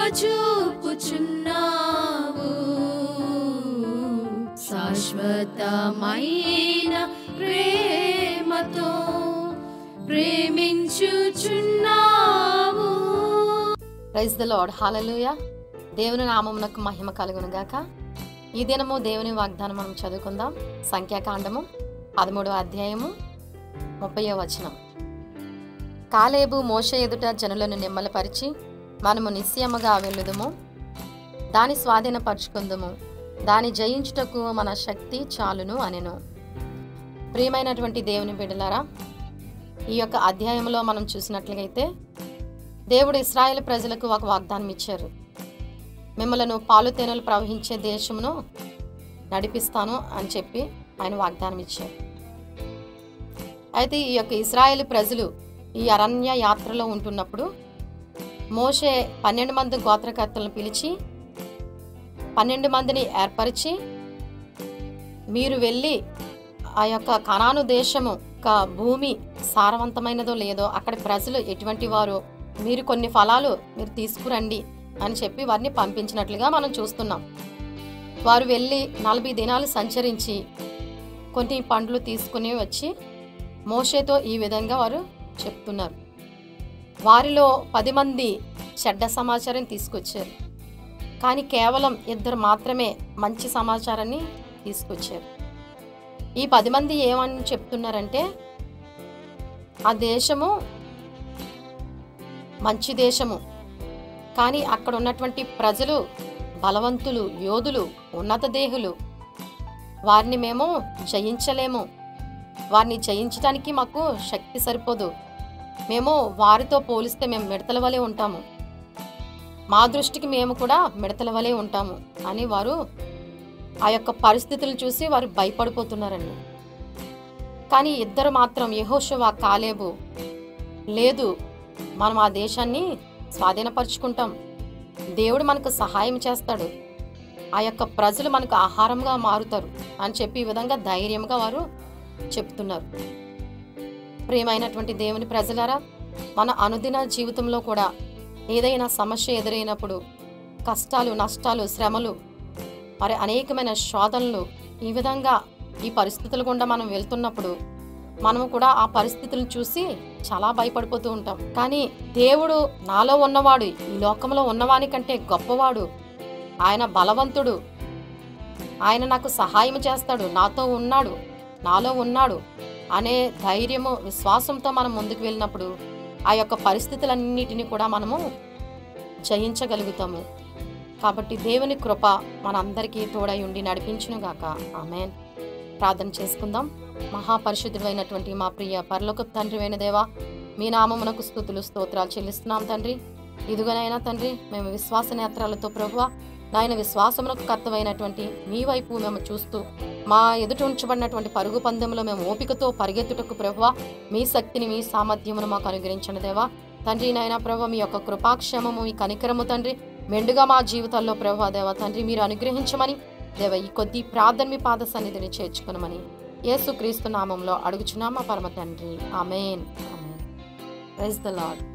చూపుచున్నావు శాశ్వతమైన ప్రేమతో ప్రేమించుచున్నావు ప్రైజ్ ద లార్డ్ హాలలుయ దేవుని నామమునకు మహిమ కలుగును గాక ఈ దినము దేవుని వాగ్దానం మనం చదువుకుందాం సంఖ్యాకాండము పదమూడవ అధ్యాయము ముప్పయో వచనం కాలేబు మోష ఎదుట జనులను నిమ్మలపరిచి మనము నిశ్చయముగా వెళ్ళుదుము దాని స్వాధీనపరుచుకుందుము దాని జయించుటకు మన శక్తి చాలును అనెను ప్రియమైనటువంటి దేవుని బిడ్డలారా ఈ యొక్క అధ్యాయంలో మనం చూసినట్లయితే దేవుడు ఇస్రాయేల్ ప్రజలకు ఒక వాగ్దానం ఇచ్చారు మిమ్మలను పాలు తేనెలు ప్రవహించే దేశమును నడిపిస్తాను అని చెప్పి ఆయన వాగ్దానం ఇచ్చారు అయితే ఈ యొక్క ఇస్రాయేల్ ప్రజలు ఈ అరణ్య యాత్రలో ఉంటున్నప్పుడు మోషే పన్నెండు మంది గోత్రకర్తలను పిలిచి పన్నెండు మందిని ఏర్పరిచి మీరు వెళ్ళి ఆ యొక్క కనాను దేశము యొక్క భూమి సారవంతమైనదో లేదో అక్కడ ప్రజలు ఎటువంటి వారో మీరు కొన్ని ఫలాలు మీరు తీసుకురండి అని చెప్పి వారిని పంపించినట్లుగా మనం చూస్తున్నాం వారు వెళ్ళి నలభై దినాలు సంచరించి కొన్ని పండ్లు తీసుకుని వచ్చి మోషేతో ఈ విధంగా వారు చెప్తున్నారు వారిలో పది మంది చెడ్డ సమాచారం తీసుకొచ్చారు కానీ కేవలం ఇద్దరు మాత్రమే మంచి సమాచారాన్ని తీసుకొచ్చారు ఈ పది మంది ఏమని చెప్తున్నారంటే ఆ దేశము మంచి దేశము కానీ అక్కడ ఉన్నటువంటి ప్రజలు బలవంతులు యోధులు ఉన్నత దేహులు వారిని మేము జయించలేము వారిని జయించడానికి మాకు శక్తి సరిపోదు మేము వారితో పోలిస్తే మేము మిడతల వలె ఉంటాము మా దృష్టికి మేము కూడా మిడతల వలె ఉంటాము అని వారు ఆ యొక్క పరిస్థితులను చూసి వారు భయపడిపోతున్నారండి కానీ ఇద్దరు మాత్రం యెహోషువ కాలేబు లేదు మనం ఆ దేశాన్ని స్వాధీనపరుచుకుంటాం దేవుడు మనకు సహాయం చేస్తాడు ఆ యొక్క ప్రజలు మనకు ఆహారంగా మారుతారు అని చెప్పి ఈ విధంగా ధైర్యంగా వారు చెప్తున్నారు ప్రియమైనటువంటి దేవుని ప్రజలారా మన అనుదిన జీవితంలో కూడా ఏదైనా సమస్య ఎదురైనప్పుడు కష్టాలు నష్టాలు శ్రమలు మరి అనేకమైన శోధనలు ఈ విధంగా ఈ పరిస్థితుల గుండా మనం వెళ్తున్నప్పుడు మనము కూడా ఆ పరిస్థితులను చూసి చాలా భయపడిపోతూ ఉంటాం కానీ దేవుడు నాలో ఉన్నవాడు ఈ లోకంలో ఉన్నవాని కంటే గొప్పవాడు ఆయన బలవంతుడు ఆయన నాకు సహాయం చేస్తాడు నాతో ఉన్నాడు నాలో ఉన్నాడు అనే ధైర్యము విశ్వాసంతో మనం ముందుకు వెళ్ళినప్పుడు ఆ యొక్క పరిస్థితులన్నిటిని కూడా మనము జయించగలుగుతాము కాబట్టి దేవుని కృప మనందరికీ తోడై ఉండి నడిపించునుగాక ఆమెన్ ప్రార్థన చేసుకుందాం మహాపరిశుద్ధుడైనటువంటి మా ప్రియ పరలోక తండ్రి దేవా మీ నామమునకు స్థుతులు స్తోత్రాలు చెల్లిస్తున్నాం తండ్రి ఇదిగోనైనా తండ్రి మేము విశ్వాస నేత్రాలతో ప్రభువ నాయన విశ్వాసమునకు కర్తవైనటువంటి మీ వైపు మేము చూస్తూ మా ఎదుట ఉంచబడినటువంటి పరుగు పందెంలో మేము ఓపికతో పరిగెత్తుటకు ప్రభువ మీ శక్తిని మీ సామర్థ్యమును మాకు అనుగ్రహించండి దేవా తండ్రి నాయన ప్రభు మీ యొక్క కృపాక్షేమము మీ కనికరము తండ్రి మెండుగా మా జీవితాల్లో ప్రభు దేవా తండ్రి మీరు అనుగ్రహించమని దేవ ఈ కొద్ది ప్రార్థన మీ పాద సన్నిధిని చేర్చుకునమని యేసు క్రీస్తు నామంలో అడుగుచున్నామా పరమ తండ్రి amen amen praise the lord